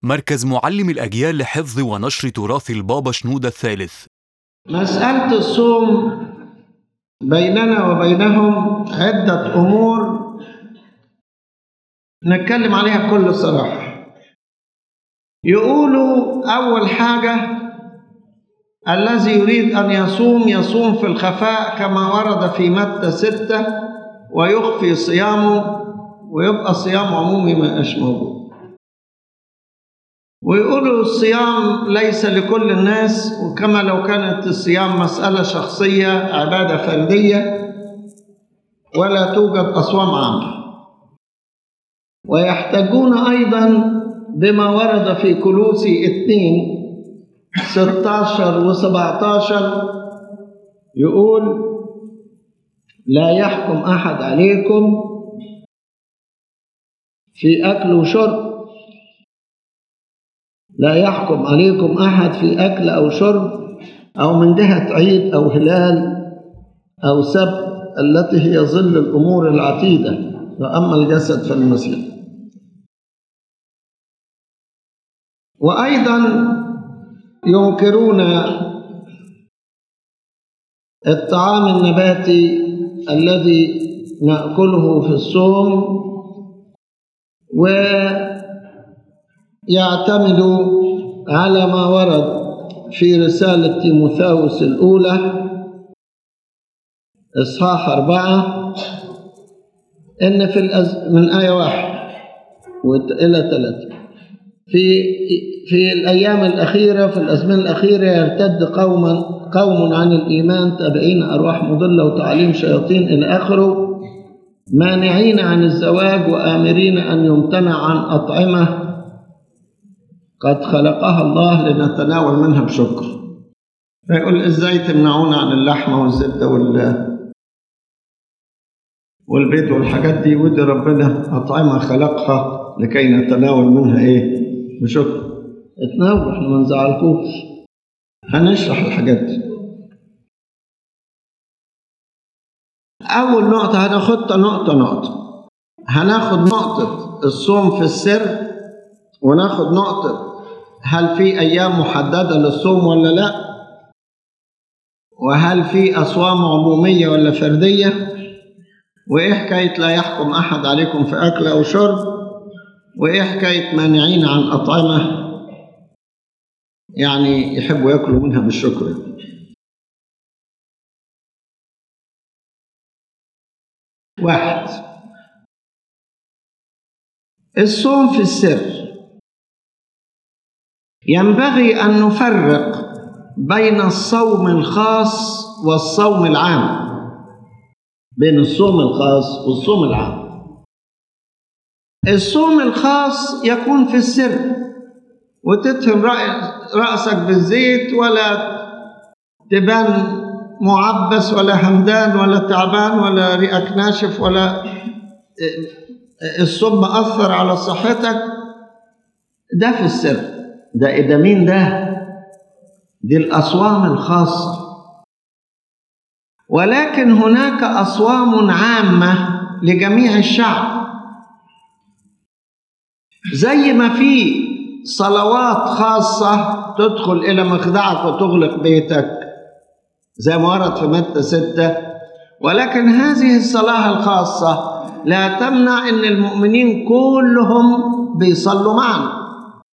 مركز معلم الأجيال لحفظ ونشر تراث البابا شنودة الثالث مسألة الصوم بيننا وبينهم عدة أمور نتكلم عليها بكل صراحة يقولوا أول حاجة الذي يريد أن يصوم يصوم في الخفاء كما ورد في متى ستة ويخفي صيامه ويبقى صيام عمومي ما يبقاش موجود ويقولوا الصيام ليس لكل الناس وكما لو كانت الصيام مسألة شخصية عبادة فردية ولا توجد أصوام عامة ويحتاجون أيضا بما ورد في كلوسي اثنين 16 و 17 يقول لا يحكم أحد عليكم في أكل وشرب لا يحكم عليكم أحد في أكل أو شرب أو من جهة عيد أو هلال أو سبت التي هي ظل الأمور العتيدة وأما الجسد فالمسيح وأيضا ينكرون الطعام النباتي الذي ناكله في الصوم ويعتمد على ما ورد في رسالة تيموثاوس الأولى إصحاح أربعة إن في الأز... من آية واحد إلى ثلاثة في في الأيام الأخيرة في الأزمنة الأخيرة يرتد قوما قوم عن الإيمان تابعين أرواح مضلة وتعليم شياطين إلى آخره مانعين عن الزواج وآمرين أن يمتنع عن أطعمة قد خلقها الله لنتناول منها بشكر فيقول إزاي تمنعون عن اللحمة والزبدة وال والبيض والحاجات دي ودي ربنا أطعمة خلقها لكي نتناول منها إيه بشكر اتناول احنا ما نزعلكوش هنشرح الحاجات دي أول نقطة هناخدها نقطة نقطة هناخد نقطة الصوم في السر وناخد نقطة هل في أيام محددة للصوم ولا لا وهل في أصوام عمومية ولا فردية وإيه حكاية لا يحكم أحد عليكم في أكل أو شرب وإيه حكاية مانعين عن أطعمة يعني يحبوا ياكلوا منها بالشكر واحد الصوم في السر ينبغي أن نفرق بين الصوم الخاص والصوم العام بين الصوم الخاص والصوم العام الصوم الخاص يكون في السر وتدهن رأسك بالزيت ولا تبان معبس ولا همدان ولا تعبان ولا ريقك ناشف ولا الصوم مأثر على صحتك ده في السر ده ده مين ده دي الأصوام الخاصة ولكن هناك أصوام عامة لجميع الشعب زي ما في صلوات خاصة تدخل إلى مخدعك وتغلق بيتك زي ما ورد في متى ستة ولكن هذه الصلاة الخاصة لا تمنع أن المؤمنين كلهم بيصلوا معنا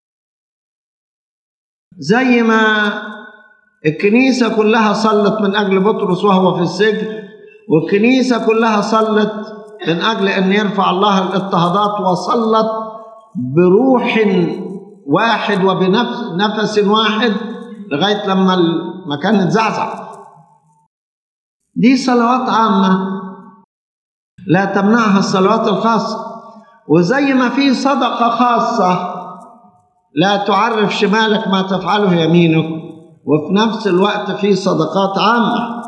زي ما الكنيسة كلها صلت من أجل بطرس وهو في السجن والكنيسة كلها صلت من أجل أن يرفع الله الاضطهادات وصلت بروح واحد وبنفس نفس واحد لغاية لما المكان اتزعزع دي صلوات عامة لا تمنعها الصلوات الخاصة وزي ما في صدقة خاصة لا تعرف شمالك ما تفعله يمينك وفي نفس الوقت في صدقات عامة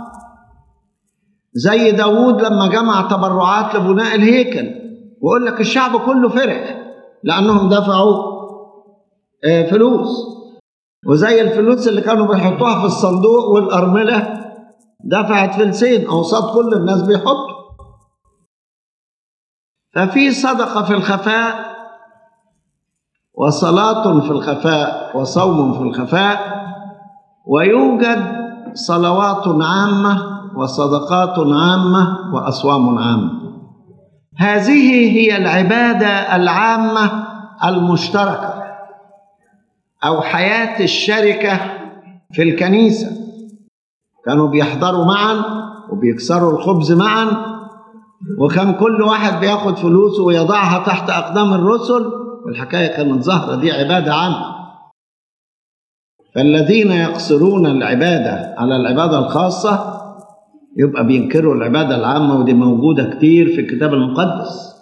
زي داود لما جمع تبرعات لبناء الهيكل ويقول لك الشعب كله فرح لأنهم دفعوا فلوس وزي الفلوس اللي كانوا بيحطوها في الصندوق والأرملة دفعت فلسين أوساط كل الناس بيحطوا ففي صدقة في الخفاء وصلاة في الخفاء وصوم في الخفاء ويوجد صلوات عامة وصدقات عامة وأصوام عامة هذه هي العبادة العامة المشتركة أو حياة الشركة في الكنيسة كانوا بيحضروا معا وبيكسروا الخبز معا وكان كل واحد بياخد فلوسه ويضعها تحت أقدام الرسل والحكاية كانت ظاهرة دي عبادة عامة فالذين يقصرون العبادة على العبادة الخاصة يبقى بينكروا العبادة العامة ودي موجودة كتير في الكتاب المقدس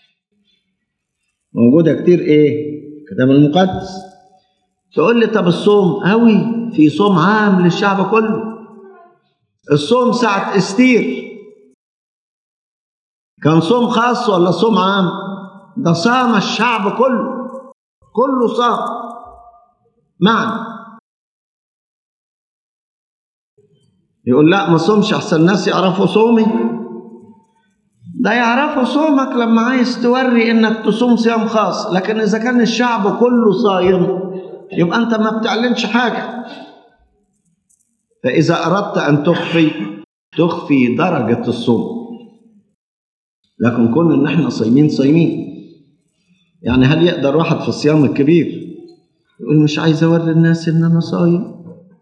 موجودة كتير ايه في الكتاب المقدس تقول لي طب الصوم قوي في صوم عام للشعب كله الصوم ساعة استير كان صوم خاص ولا صوم عام ده صام الشعب كله كله صام معا يقول لا ما صومش احسن الناس يعرفوا صومي ده يعرفوا صومك لما عايز توري انك تصوم صيام خاص لكن اذا كان الشعب كله صايم يبقى انت ما بتعلنش حاجه فاذا اردت ان تخفي تخفي درجه الصوم لكن كون ان احنا صايمين صايمين يعني هل يقدر واحد في الصيام الكبير يقول مش عايز اوري الناس ان انا صايم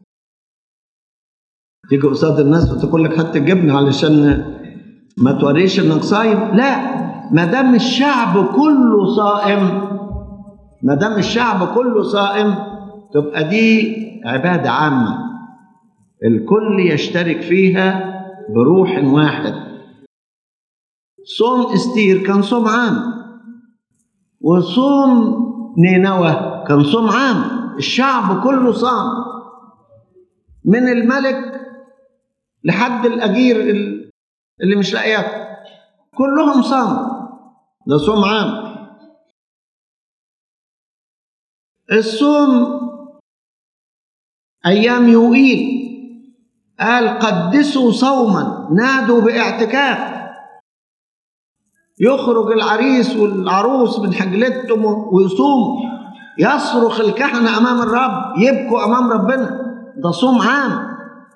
تيجي قصاد الناس وتاكل لك حته جبنه علشان ما توريش انك صايم لا ما دام الشعب كله صائم ما دام الشعب كله صائم تبقى دي عباده عامه الكل يشترك فيها بروح واحد صوم استير كان صوم عام وصوم نينوى كان صوم عام الشعب كله صام من الملك لحد الاجير اللي مش لاقي ياكل كلهم صاموا ده صوم عام الصوم ايام يوئيل قال قدسوا صوما نادوا باعتكاف يخرج العريس والعروس من حجلتهم ويصوموا يصرخ الكهنة أمام الرب يبكوا أمام ربنا ده صوم عام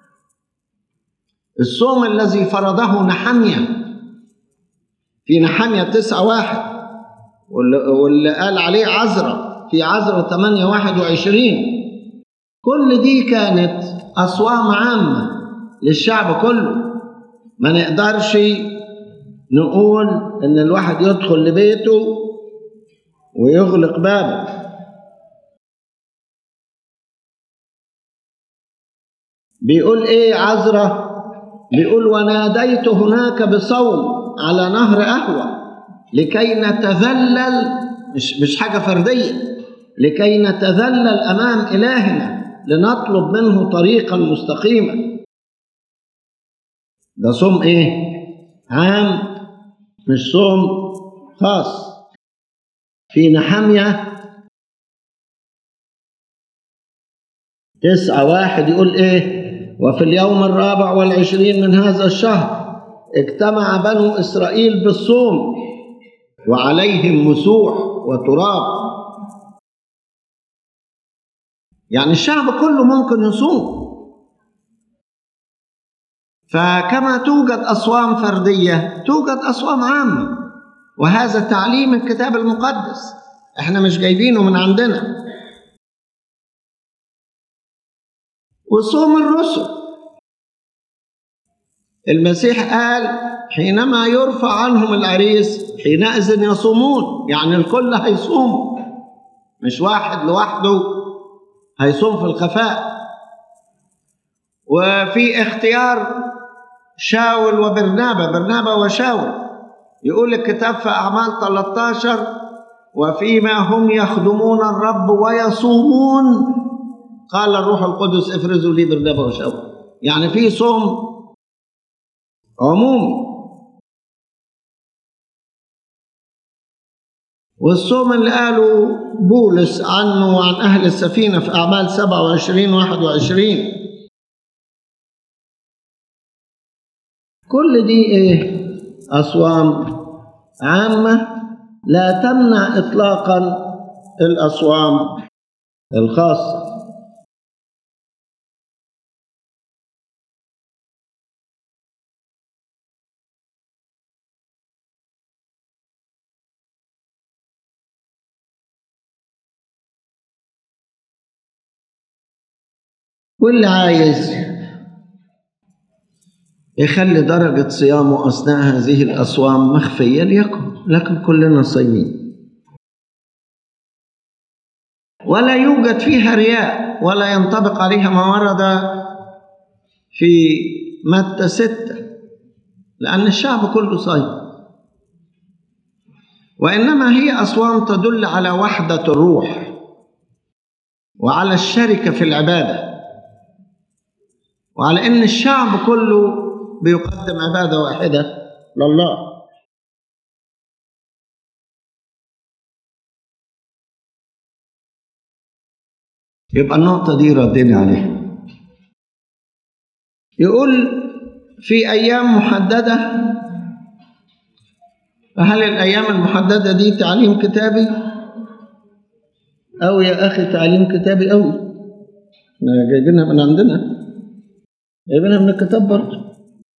الصوم الذي فرضه نحمية في نحمية تسعة واحد واللي قال عليه عزرة في عزرة ثمانية واحد وعشرين كل دي كانت أصوام عامة للشعب كله ما نقدرش نقول إن الواحد يدخل لبيته ويغلق بابه بيقول ايه عذرة بيقول وناديت هناك بصوم على نهر أهوى لكي نتذلل مش, مش حاجة فردية لكي نتذلل أمام إلهنا لنطلب منه طريقا مستقيما ده صوم ايه عام مش صوم خاص في نحمية تسعة واحد يقول ايه وفي اليوم الرابع والعشرين من هذا الشهر اجتمع بنو إسرائيل بالصوم وعليهم مسوح وتراب يعني الشعب كله ممكن يصوم فكما توجد أصوام فردية توجد أصوام عامة وهذا تعليم الكتاب المقدس احنا مش جايبينه من عندنا وصوم الرسل المسيح قال حينما يرفع عنهم العريس حينئذ يصومون يعني الكل هيصوم مش واحد لوحده هيصوم في الخفاء وفي اختيار شاول وبرنابا برنابا وشاول يقول الكتاب في أعمال 13 وفيما هم يخدمون الرب ويصومون قال الروح القدس افرزوا لي برنابا وشاول يعني في صوم عمومي والصوم اللي قاله بولس عنه وعن أهل السفينة في أعمال 27 21 كل دي إيه أصوام عامة لا تمنع إطلاقا الأصوام الخاصة واللي عايز يخلي درجة صيامه أثناء هذه الأصوام مخفية ليكن لكن كلنا صايمين ولا يوجد فيها رياء ولا ينطبق عليها ما ورد في متى ستة لأن الشعب كله صايم وإنما هي أصوام تدل على وحدة الروح وعلى الشركة في العبادة وعلى ان الشعب كله بيقدم عباده واحده لله يبقى النقطه دي ردينا عليها يقول في ايام محدده فهل الايام المحدده دي تعليم كتابي او يا اخي تعليم كتابي قوي احنا جايبينها من عندنا جايبينها من الكتاب برضه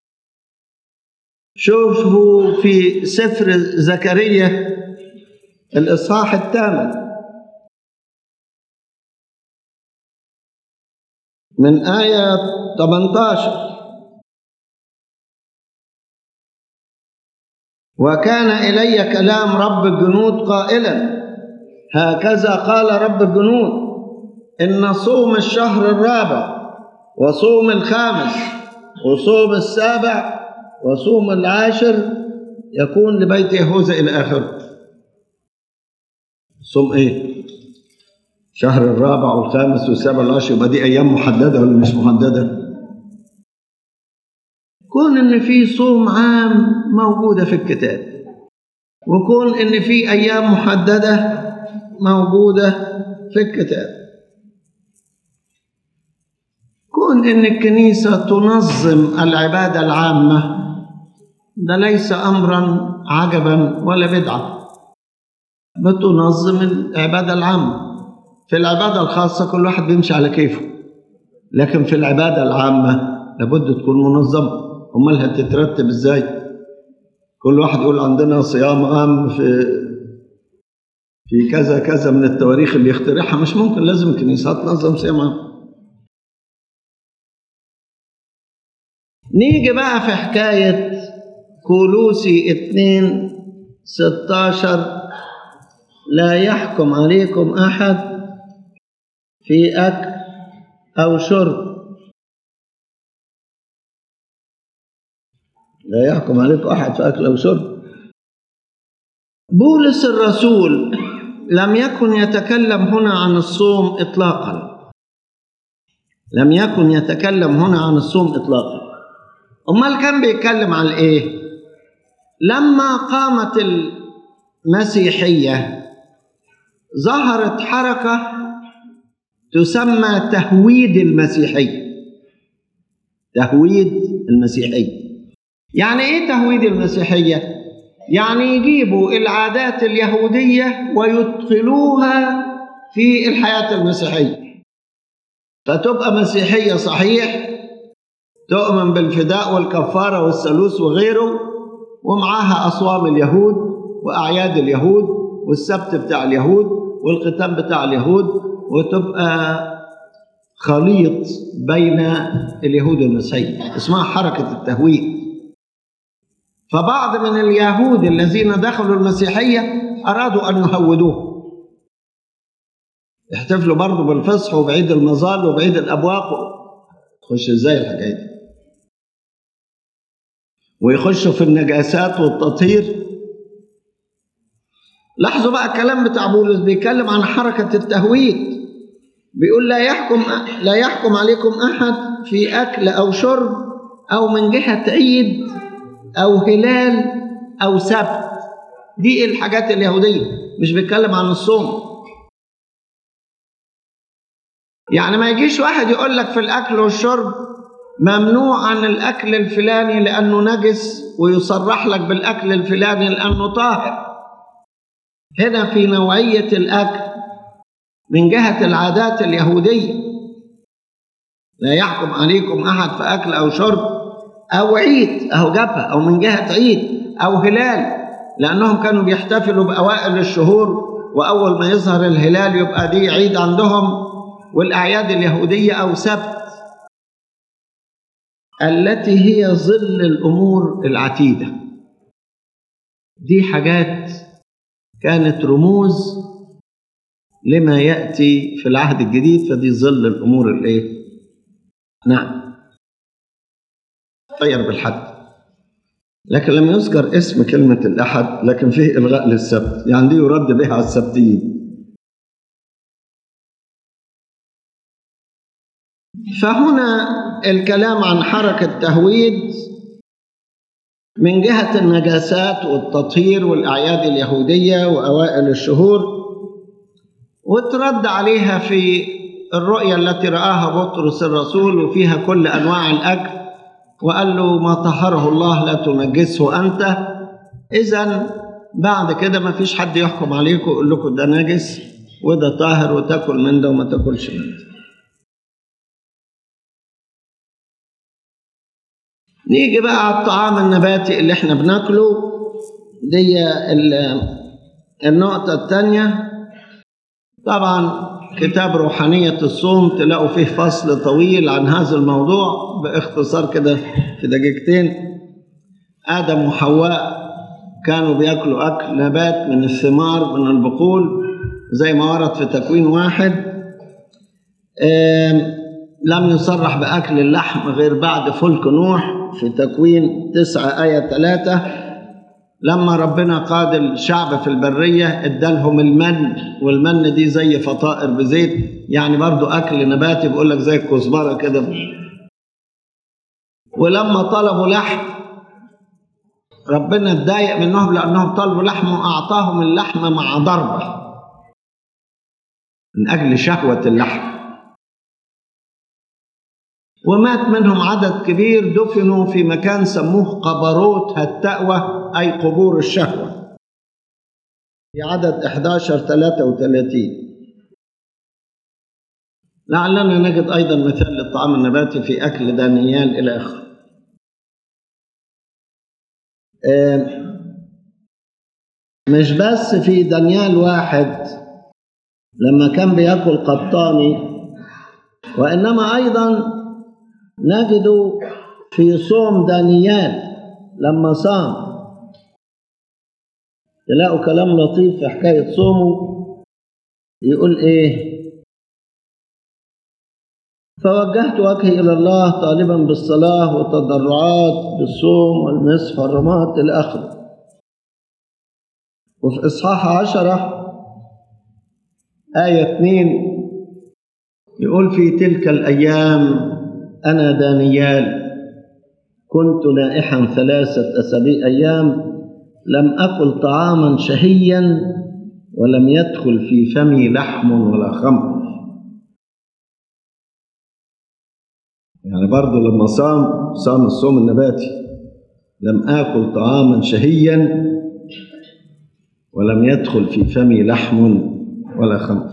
شوفوا في سفر زكريا الإصحاح الثامن من آية 18 وكان إلي كلام رب الجنود قائلا هكذا قال رب الجنود إن صوم الشهر الرابع وصوم الخامس وصوم السابع وصوم العاشر يكون لبيت يهوذا إلى آخره صوم إيه؟ شهر الرابع والخامس والسابع والعاشر يبقى دي أيام محددة ولا مش محددة؟ كون إن في صوم عام موجودة في الكتاب وكون إن في أيام محددة موجودة في الكتاب كون ان الكنيسه تنظم العباده العامه ده ليس امرا عجبا ولا بدعه بتنظم العباده العامه في العباده الخاصه كل واحد بيمشي على كيفه لكن في العباده العامه لابد تكون منظمه امال هتترتب ازاي كل واحد يقول عندنا صيام عام في في كذا كذا من التواريخ اللي يخترعها مش ممكن لازم الكنيسه تنظم صيام عام نيجي بقى في حكاية كولوسي اتنين ستاشر لا يحكم عليكم أحد في أكل أو شرب لا يحكم عليكم أحد في أكل أو شرب بولس الرسول لم يكن يتكلم هنا عن الصوم إطلاقا لم يكن يتكلم هنا عن الصوم إطلاقا امال كان بيتكلم عن ايه لما قامت المسيحيه ظهرت حركه تسمى تهويد المسيحيه تهويد المسيحيه يعني ايه تهويد المسيحيه يعني يجيبوا العادات اليهوديه ويدخلوها في الحياه المسيحيه فتبقى مسيحيه صحيح تؤمن بالفداء والكفارة والثالوث وغيره ومعاها أصوام اليهود وأعياد اليهود والسبت بتاع اليهود والختام بتاع اليهود وتبقى خليط بين اليهود والمسيحية اسمها حركة التهويد فبعض من اليهود الذين دخلوا المسيحية أرادوا أن يهودوه يحتفلوا برضه بالفصح وبعيد المظال وبعيد الأبواق تخش ازاي الحكايه دي ويخشوا في النجاسات والتطهير لاحظوا بقى الكلام بتاع بولس بيتكلم عن حركة التهويد بيقول لا يحكم لا يحكم عليكم أحد في أكل أو شرب أو من جهة عيد أو هلال أو سبت دي الحاجات اليهودية مش بيتكلم عن الصوم يعني ما يجيش واحد يقول لك في الأكل والشرب ممنوع عن الأكل الفلاني لأنه نجس ويصرح لك بالأكل الفلاني لأنه طاهر هنا في نوعية الأكل من جهة العادات اليهودية لا يحكم عليكم أحد في أكل أو شرب أو عيد أو جبهة أو من جهة عيد أو هلال لأنهم كانوا بيحتفلوا بأوائل الشهور وأول ما يظهر الهلال يبقى دي عيد عندهم والأعياد اليهودية أو سبت التي هي ظل الأمور العتيدة دي حاجات كانت رموز لما يأتي في العهد الجديد فدي ظل الأمور الإيه؟ نعم طير بالحد لكن لم يذكر اسم كلمة الأحد لكن فيه إلغاء للسبت يعني دي يرد بها على السبتيين فهنا الكلام عن حركة تهويد من جهة النجاسات والتطهير والأعياد اليهودية وأوائل الشهور وترد عليها في الرؤيا التي رآها بطرس الرسول وفيها كل أنواع الأكل وقال له ما طهره الله لا تنجسه أنت إذا بعد كده ما فيش حد يحكم عليكم ويقول لكم ده نجس وده طاهر وتاكل من ده وما تاكلش من ده نيجي بقى على الطعام النباتي اللي احنا بناكله دي النقطة الثانية طبعا كتاب روحانية الصوم تلاقوا فيه فصل طويل عن هذا الموضوع باختصار كده في دقيقتين آدم وحواء كانوا بياكلوا أكل نبات من الثمار من البقول زي ما ورد في تكوين واحد لم يصرح بأكل اللحم غير بعد فلك نوح في تكوين تسعة آية ثلاثة لما ربنا قاد الشعب في البرية ادالهم المن والمن دي زي فطائر بزيت يعني برضو أكل نباتي بيقول لك زي الكزبرة كده ولما طلبوا لحم ربنا اتضايق منهم لأنهم طلبوا لحم وأعطاهم اللحم مع ضربة من أجل شهوة اللحم ومات منهم عدد كبير دفنوا في مكان سموه قبروت التأوى أي قبور الشهوة في عدد 11 33 لعلنا نجد أيضا مثال للطعام النباتي في أكل دانيال إلى آخره مش بس في دانيال واحد لما كان بياكل قطاني وإنما أيضا نجد في صوم دانيال لما صام تلاقوا كلام لطيف في حكاية صومه يقول إيه فوجهت وجهي إلى الله طالبا بالصلاة والتضرعات بالصوم والمسح والرمات إلى آخره وفي إصحاح عشرة آية اتنين يقول في تلك الأيام أنا دانيال كنت نائحا ثلاثة أسابيع أيام لم أكل طعاما شهيا ولم يدخل في فمي لحم ولا خمر يعني برضه لما صام صام الصوم النباتي لم آكل طعاما شهيا ولم يدخل في فمي لحم ولا خمر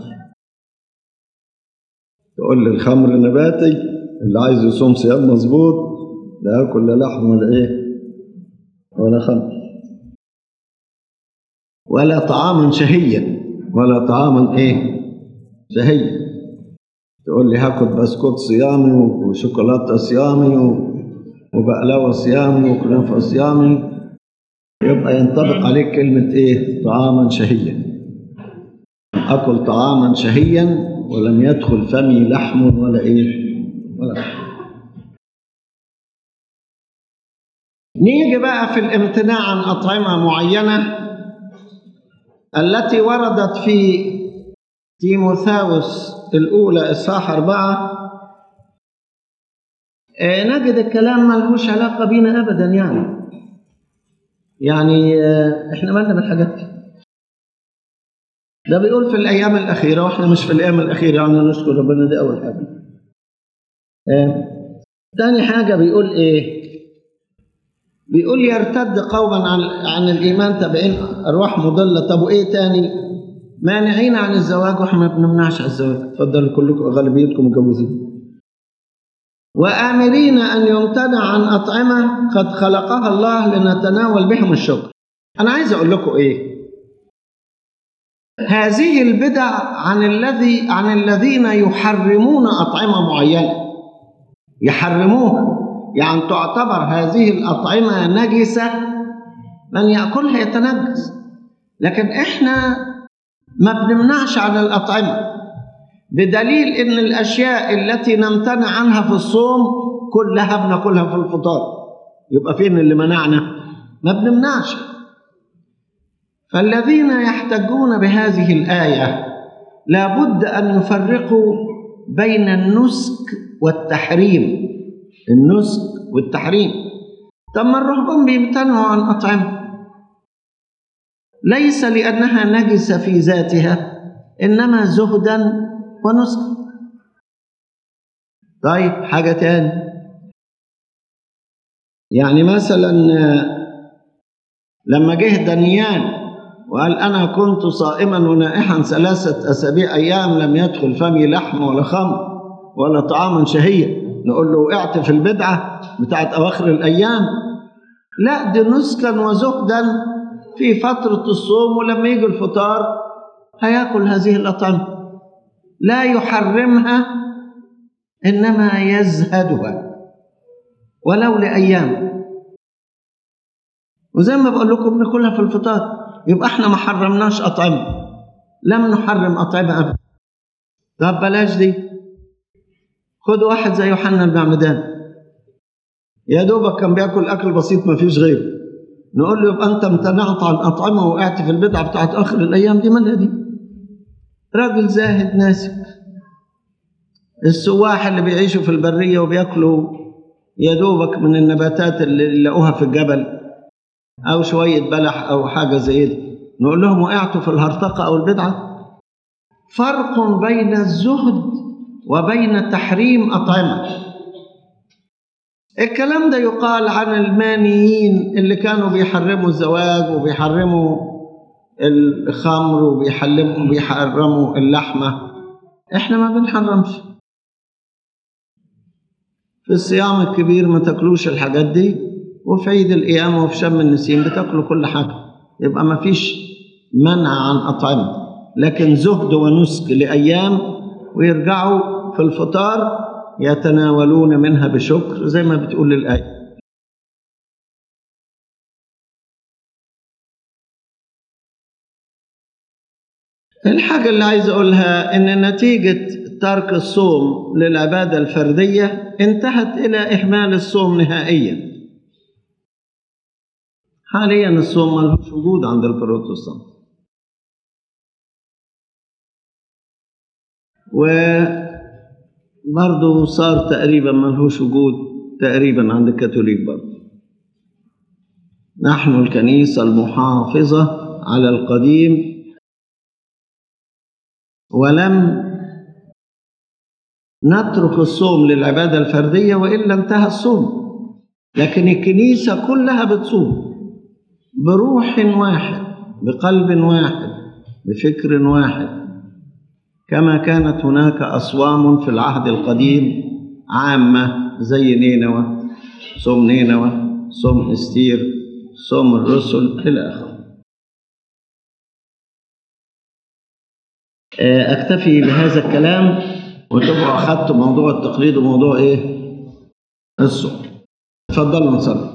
تقول لي الخمر نباتي اللي عايز يصوم صيام مظبوط لا ياكل لا لحم ولا ايه ولا خمر ولا طعاما شهيا ولا طعاما ايه شهيا تقول لي هاكل بسكوت صيامي وشوكولاته صيامي وبقلاوه صيامي وكنافه صيامي يبقى ينطبق عليك كلمه ايه طعاما شهيا اكل طعاما شهيا ولم يدخل فمي لحم ولا ايه ولا خمر نيجي بقى في الامتناع عن أطعمة معينة التي وردت في تيموثاوس الأولى إصحاح أربعة آه نجد الكلام ملهوش علاقة بينا أبدا يعني يعني آه إحنا مالنا بالحاجات دي ده بيقول في الأيام الأخيرة وإحنا مش في الأيام الأخيرة يعني نشكر ربنا دي أول حاجة آه. تاني حاجة بيقول إيه بيقول يرتد قوما عن عن الايمان تابعين ارواح مضله طب وايه تاني مانعين عن الزواج واحنا ما بنمنعش عن الزواج اتفضلوا كلكم غالبيتكم متجوزين وآمرين أن يمتنع عن أطعمة قد خلقها الله لنتناول بهم الشكر أنا عايز أقول لكم إيه هذه البدع عن الذي عن الذين يحرمون أطعمة معينة يحرموها يعني تعتبر هذه الأطعمة نجسة من يأكلها يتنجس لكن إحنا ما بنمنعش عن الأطعمة بدليل إن الأشياء التي نمتنع عنها في الصوم كلها بناكلها في الفطار يبقى فين اللي منعنا؟ ما بنمنعش فالذين يحتجون بهذه الآية لابد أن يفرقوا بين النسك والتحريم النسك والتحريم طب ما الرهبان بيمتنعوا عن أطعمة ليس لأنها نجسة في ذاتها إنما زهدا ونسكا طيب حاجة تاني يعني مثلا لما جه دانيال وقال أنا كنت صائما ونائحا ثلاثة أسابيع أيام لم يدخل فمي لحم ولا خمر ولا طعاما شهيا نقول له وقعت في البدعة بتاعت أواخر الأيام لا دي نسكا وزهدا في فترة الصوم ولما يجي الفطار هياكل هذه الأطعمة لا يحرمها إنما يزهدها ولو لأيام وزي ما بقول لكم بناكلها في الفطار يبقى احنا ما حرمناش أطعمة لم نحرم أطعمة أبدا طب بلاش دي خد واحد زي يوحنا المعمدان يا دوبك كان بياكل أكل بسيط ما فيش غيره نقول له يبقى أنت امتنعت عن أطعمة وقعت في البدعة بتاعت آخر الأيام دي مالها دي راجل زاهد ناسك السواح اللي بيعيشوا في البرية وبياكلوا يا دوبك من النباتات اللي لقوها في الجبل أو شوية بلح أو حاجة زي دي نقول لهم وقعتوا في الهرطقة أو البدعة فرق بين الزهد وبين تحريم أطعمة الكلام ده يقال عن المانيين اللي كانوا بيحرموا الزواج وبيحرموا الخمر وبيحرموا بيحرموا اللحمة احنا ما بنحرمش في الصيام الكبير ما تاكلوش الحاجات دي وفي عيد القيامة وفي شم النسيم بتاكلوا كل حاجة يبقى ما فيش منع عن أطعمة لكن زهد ونسك لأيام ويرجعوا في الفطار يتناولون منها بشكر زي ما بتقول الآية الحاجة اللي عايز أقولها إن نتيجة ترك الصوم للعبادة الفردية انتهت إلى إهمال الصوم نهائيا حاليا الصوم ملهوش وجود عند البروتستانت وبرضه صار تقريبا ملهوش وجود تقريبا عند الكاثوليك برضه نحن الكنيسة المحافظة على القديم ولم نترك الصوم للعبادة الفردية وإلا انتهى الصوم لكن الكنيسة كلها بتصوم بروح واحد بقلب واحد بفكر واحد كما كانت هناك أصوام في العهد القديم عامة زي نينوى صوم نينوى صوم استير صوم الرسل إلى آخره أكتفي بهذا الكلام وتبقوا أخذتوا موضوع التقليد وموضوع إيه؟ الصوم تفضلوا نصلي